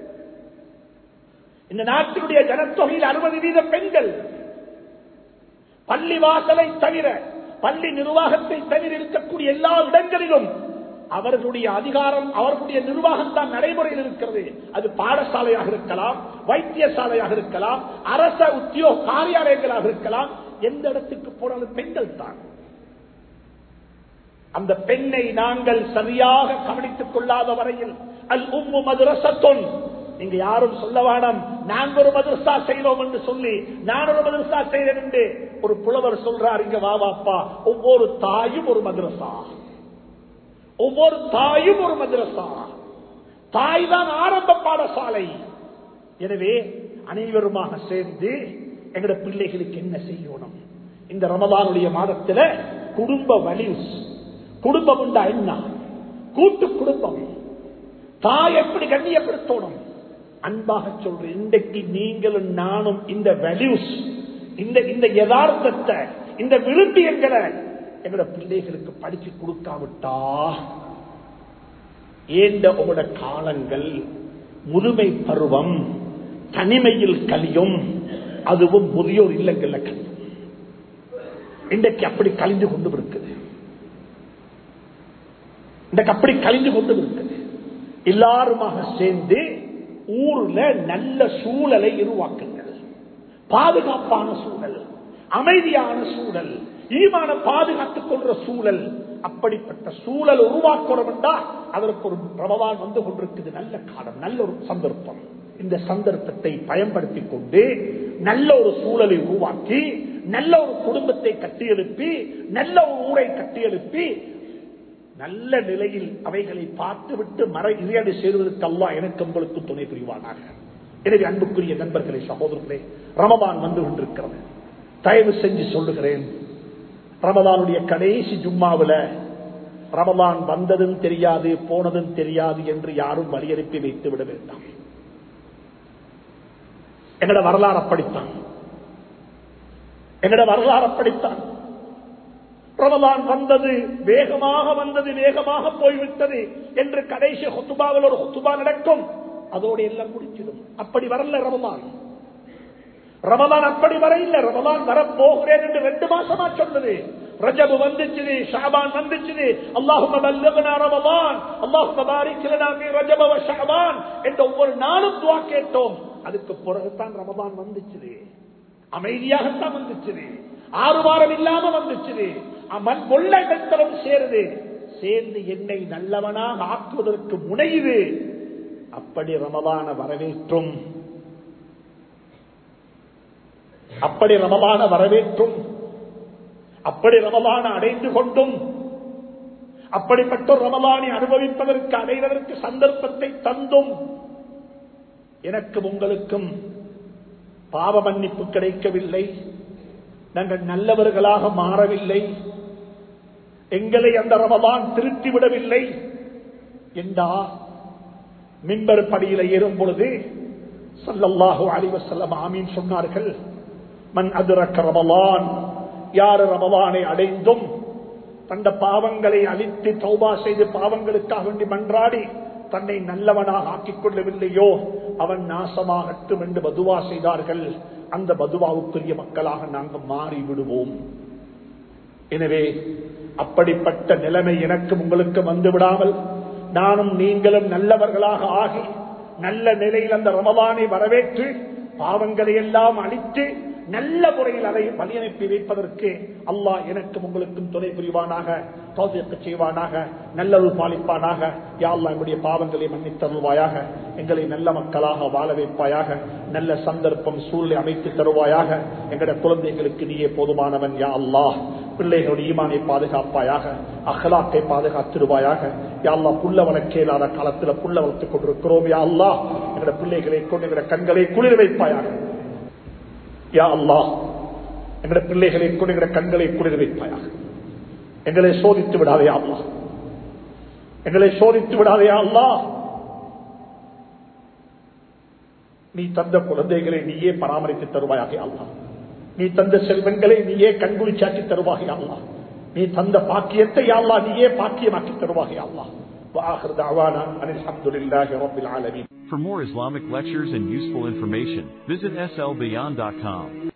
இந்த நாட்டினுடைய ஜனத்தொகையில் அறுபது வீத பெண்கள் பள்ளி வாசலை தவிர பள்ளி நிர்வாகத்தை தவிர இருக்கக்கூடிய எல்லா இடங்களிலும் அவர்களுடைய அதிகாரம் அவர்களுடைய நிர்வாகம் தான் நடைமுறையில் இருக்கிறது அது பாடசாலையாக இருக்கலாம் வைத்தியசாலையாக இருக்கலாம் அரச உத்தியோக காரியாலயங்களாக இருக்கலாம் எந்த இடத்துக்கு போனாலும் பெண்கள் தான் அந்த பெண்ணை நாங்கள் சரியாக கவனித்துக் கொள்ளாத வரையில் அல் உம்மு மதுரசத்தொன் நீங்க யாரும் சொல்ல வேணாம் நாங்க ஒரு மதரசா செய்தோம் என்று சொல்லி நான் ஒரு மதரசா செய்தேன் என்று ஒரு புலவர் சொல்றார் இங்க வாவாப்பா ஒவ்வொரு தாயும் ஒரு மதரசா ஒவ்வொரு தாயும் ஒரு மதரசா தாய் தான் ஆரம்ப பாடசாலை எனவே அனைவருமாக சேர்ந்து எங்கட பிள்ளைகளுக்கு என்ன செய்யணும் இந்த ரமதானுடைய மாதத்துல குடும்ப வலிஸ் குடும்பம் உண்டா என்ன கூட்டு குடும்பம் தாய் எப்படி கண்ணியப்படுத்தணும் அன்பாக சொல்றேன் இன்றைக்கு நீங்களும் நானும் இந்த வேல்யூஸ் இந்த இந்த யதார்த்தத்தை இந்த விரும்பியங்களை எங்களோட பிள்ளைகளுக்கு படிச்சு கொடுக்காவிட்டா ஏந்த உங்களோட காலங்கள் முதுமை பருவம் தனிமையில் கலியும் அதுவும் முதியோர் இல்லங்கள்ல கலியும் இன்றைக்கு அப்படி கழிந்து கொண்டு இருக்குது இன்றைக்கு அப்படி கழிந்து கொண்டு இருக்குது எல்லாருமாக சேர்ந்து ஊர்ல நல்ல சூழலை உருவாக்குங்கள் பாதுகாப்பான சூழல் அமைதியான சூழல் ஈமான பாதுகாத்துக் கொள்ற சூழல் அப்படிப்பட்ட சூழல் உருவாக்கணும் என்றால் அதற்கு ஒரு பிரபவான் வந்து கொண்டிருக்குது நல்ல காலம் நல்ல ஒரு சந்தர்ப்பம் இந்த சந்தர்ப்பத்தை பயன்படுத்திக் கொண்டு நல்ல ஒரு சூழலை உருவாக்கி நல்ல ஒரு குடும்பத்தை கட்டியெழுப்பி நல்ல ஒரு ஊரை கட்டியெழுப்பி நல்ல நிலையில் அவைகளை பார்த்துவிட்டு மர இறையடி சேருவதற்கு அல்லா எனக்கு உங்களுக்கு துணை புரிவானாக எனவே அன்புக்குரிய நண்பர்களே சகோதரர்களே ரமபான் வந்து கொண்டிருக்கிறது தயவு செஞ்சு சொல்லுகிறேன் ரமதானுடைய கடைசி ஜும்மாவில் ரமதான் வந்ததும் தெரியாது போனதும் தெரியாது என்று யாரும் வலியுறுப்பி வைத்து விட வேண்டாம் எங்கட வரலாறு அப்படித்தான் எங்கட வரலாறு அப்படித்தான் ரமலான் வந்தது வேகமாக வந்தது வேகமாக போய்விட்டது என்று கடைசி ஹொத்துபாவில் ஒரு ஹொத்துபா நடக்கும் அதோடு எல்லாம் முடிச்சிடும் அப்படி வரல ரமலான் ரமலான் அப்படி வர இல்ல ரமலான் வரப்போகிறேன் என்று ரெண்டு மாசமா சொன்னது ரஜபு வந்துச்சு ஷாபான் வந்துச்சு அல்லாஹும் ரமலான் அல்லாஹும் ரஜப ஷாபான் என்ற ஒவ்வொரு நாளும் துவா கேட்டோம் அதுக்கு பிறகுதான் ரமலான் வந்துச்சு அமைதியாகத்தான் வந்துச்சு ஆறு வாரம் இல்லாம வந்துச்சு மண் கொள்ளத்தரம் சேருது சேர்ந்து என்னை நல்லவனாக ஆக்குவதற்கு முனையுது அப்படி ரமலான வரவேற்றும் அப்படி ரமலான வரவேற்றும் அப்படி ரமலான அடைந்து கொண்டும் அப்படிப்பட்ட ரமலானை அனுபவிப்பதற்கு அடைவதற்கு சந்தர்ப்பத்தை தந்தும் எனக்கும் உங்களுக்கும் பாவ மன்னிப்பு கிடைக்கவில்லை நாங்கள் நல்லவர்களாக மாறவில்லை எங்களை அந்த ரமலான் திருத்திவிடவில்லை என்றா மின்பர் படியில ஏறும் பொழுது சல்லல்லாஹு அலிவசல்லம் ஆமீன் சொன்னார்கள் மண் அதிரக்க ரமலான் யார் ரமலானை அடைந்தும் தந்த பாவங்களை அழித்து தௌபா செய்து பாவங்களுக்காக வேண்டி மன்றாடி தன்னை நல்லவனாக ஆக்கிக் கொள்ளவில்லையோ அவன் நாசமாகட்டும் என்று பதுவா செய்தார்கள் அந்த பதுவாவுக்குரிய மக்களாக நாங்கள் மாறி விடுவோம் எனவே அப்படிப்பட்ட நிலைமை எனக்கு உங்களுக்கு வந்து விடாமல் நானும் நீங்களும் நல்லவர்களாக ஆகி நல்ல நிலையில் அந்த ரமதானை வரவேற்று பாவங்களை எல்லாம் அழித்து நல்ல முறையில் அதை வழியனுப்பி வைப்பதற்கு அல்லாஹ் எனக்கும் உங்களுக்கும் துணை புரிவானாக தோதிக்க செய்வானாக நல்லது பாலிப்பானாக யாழ்லா என்னுடைய பாவங்களை மன்னித்தருள்வாயாக எங்களை நல்ல மக்களாக வாழ வைப்பாயாக நல்ல சந்தர்ப்பம் சூழ்நிலை அமைத்து தருவாயாக எங்களுடைய குழந்தைகளுக்கு நீயே போதுமானவன் யா அல்லாஹ் பிள்ளைகளுடைய ஈமானை பாதுகாப்பாயாக அகலாக்கை பாதுகாத்திருவாயாக யாழ்லா புள்ள வளர்க்க இல்லாத காலத்தில் புள்ள வளர்த்துக் கொண்டிருக்கிறோம் யா அல்லாஹ் எங்களுடைய பிள்ளைகளை கொண்டு எங்களுடைய கண்களை குளிர் வைப்பாயாக யா அல்லா எங்களுடைய பிள்ளைகளை கொண்டு எங்களுடைய கண்களை குளிர் வைப்பாயாக எங்களை சோதித்து விடாதே அல்லா எங்களை சோதித்து விடாதே அல்லா நீ தந்த குழந்தைகளை நீயே பராமரித்து தருவாயாக அல்லா நீ தந்த செல்வங்களை நீயே கண்குளிச்சாக்கி தருவாக அல்லா நீ தந்த பாக்கியத்தை அல்லா நீயே பாக்கியமாக்கி தருவாக அல்லா وآخر دعوانا أن الحمد لله رب العالمين For more Islamic lectures and useful information, visit slbeyond.com.